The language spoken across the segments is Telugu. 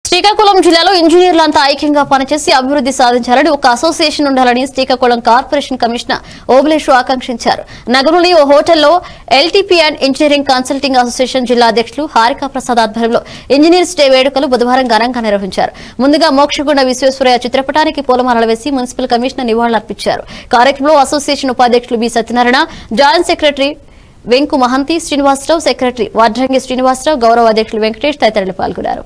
శ్రీకాకుళం జిల్లాలో ఇంజనీర్లంతా ఐక్యంగా పనిచేసి అభివృద్ధి సాధించాలని ఒక అసోసియేషన్ ఉండాలని శ్రీకాకుళం కార్పొరేషన్ కమిషనర్ ఓబులేషు ఆకాంక్షించారు నగరంలోని ఓ హోటల్లో LTP and engineering consulting association జిల్లా అధ్యక్షులు హారికా ప్రసాద్ ఆధ్వర్యంలో ఇంజనీర్స్ డే వేడుకలు బుధవారం ఘనంగా నిర్వహించారు ముందుగా మోక్షగుండ విశ్వేశ్వరయ్య చిత్రపటానికి పూలమాలలు వేసి మున్సిపల్ కమిషనర్ నివాళులర్పించారు కార్యక్రమంలో అసోసియేషన్ ఉపాధ్యక్షులు B Satyanarayana joint secretary Venku Mahanti Srinivasarao secretary Vadrangi Srinivasarao గౌరవ అధ్యక్షులు వెంకటేష్ తదితరులు పాల్గొన్నారు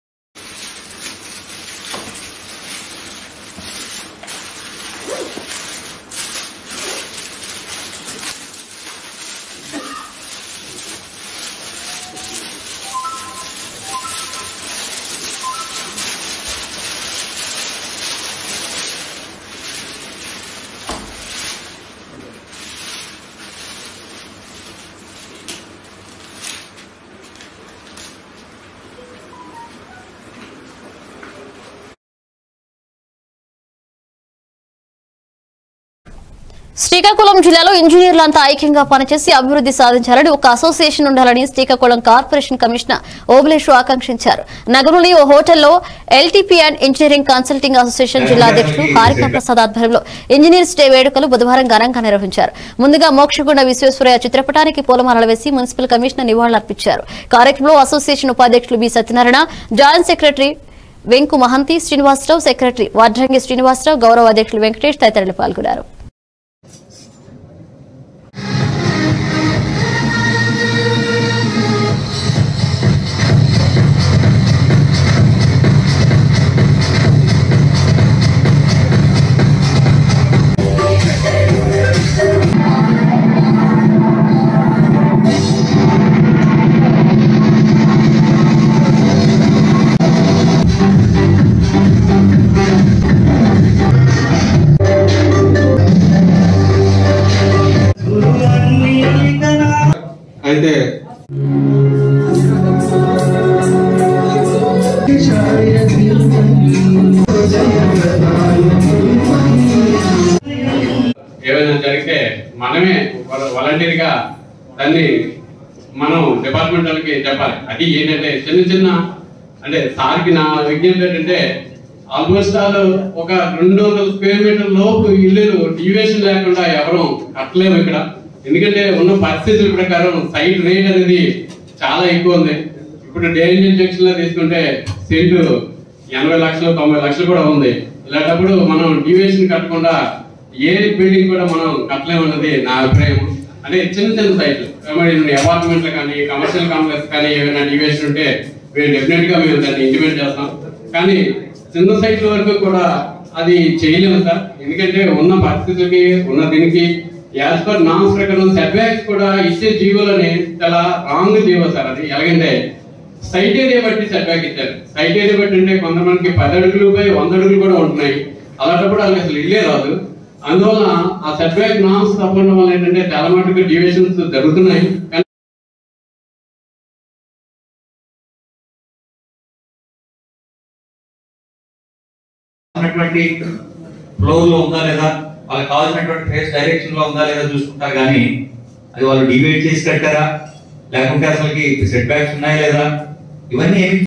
శ్రీకాకుళం జిల్లాలో ఇంజనీర్లంతా ఐక్యంగా పనిచేసి అభివృద్ధి సాధించాలని ఒక అసోసియేషన్ ఉండాలని శ్రీకాకుళం కార్పొరేషన్ కమిషనర్ ఓబులేషు ఆకాంక్షించారు నగరంలోని ఓ హోటల్లో LTP and engineering consulting association జిల్లా అధ్యక్షులు హారికా ప్రసాద్ ఆధ్వర్యంలో ఇంజనీర్స్ డే వేడుకలు బుధవారం ఘనంగా నిర్వహించారు ముందుగా మోక్షగుండ విశ్వేశ్వరయ్య చిత్రపటానికి పూలమాలలు వేసి మున్సిపల్ కమిషనర్ నివాళులర్పించారు కార్యక్రమంలో అసోసియేషన్ ఉపాధ్యక్షులు B Satyanarayana joint secretary Venku Mahanti Srinivasarao secretary Vadrangi Srinivasarao గౌరవ అధ్యక్షులు వెంకటేష్ తదితరులు పాల్గొన్నారు అయితే ఏమైనా జరిగితే మనమే వాలంటీర్ గా దాన్ని మనం డిపార్ట్మెంట్ వాళ్ళకి చెప్పాలి అది ఏంటంటే చిన్న చిన్న అంటే సార్కి నా విజ్ఞప్తి ఏంటంటే ఆల్మోస్ట్ ఆల్ ఒక రెండు వందల స్క్వేర్ మీటర్ లోపు ఇల్లు డివియేషన్ లేకుండా ఎవరు కట్టలేము ఇక్కడ ఎందుకంటే ఉన్న పరిస్థితుల ప్రకారం సైట్ రేట్ అనేది చాలా ఎక్కువ ఉంది ఇప్పుడు డేంజర్ జంక్షన్ లో తీసుకుంటే సెంటు ఎనభై లక్షలు తొంభై లక్షలు కూడా ఉంది ఇలాంటప్పుడు మనం డివియేషన్ కట్టకుండా ఏ బిల్డింగ్ కూడా మనం కట్టలేమన్నది నా అభిప్రాయం అంటే చిన్న చిన్న సైట్లు మరి అపార్ట్మెంట్లు కానీ కమర్షియల్ కాంప్లెక్స్ కానీ ఏమైనా డివియేషన్ ఉంటే మేము డెఫినెట్ గా మేము దాన్ని ఇంటిమేట్ చేస్తాం కానీ చిన్న సైట్ల వరకు కూడా అది చేయలేము సార్ ఎందుకంటే ఉన్న పరిస్థితులకి ఉన్న దీనికి యాజ్ పర్ నామ్స్ ప్రకారం సెట్ బ్యాక్స్ కూడా ఇచ్చే జీవోలని చాలా రాంగ్ జీవో సార్ అది ఎలాగంటే సైట్ ఏరియా బట్టి సెట్ బ్యాక్ ఇచ్చారు సైట్ ఏరియా బట్టి అంటే కొంతమందికి పది అడుగులు పై వంద అడుగులు కూడా ఉంటున్నాయి అలాంటప్పుడు వాళ్ళకి అసలు ఇల్లే రాదు అందువల్ల ఆ సెట్ బ్యాక్ నామ్స్ తప్పడం వల్ల ఏంటంటే చాలా మటుకు డివియేషన్స్ జరుగుతున్నాయి కానీ ఉన్నటువంటి ఫ్లోర్ లో ఉందా లేదా వాళ్ళకి కావాల్సినటువంటి ఫేస్ డైరెక్షన్ లో ఉందా లేదా చూసుకుంటారు కానీ అది వాళ్ళు డివైడ్ చేసి కట్టారా లేకుంటే అసలుకి సెట్ బ్యాక్స్ ఉన్నాయా లేదా ఇవన్నీ ఏమి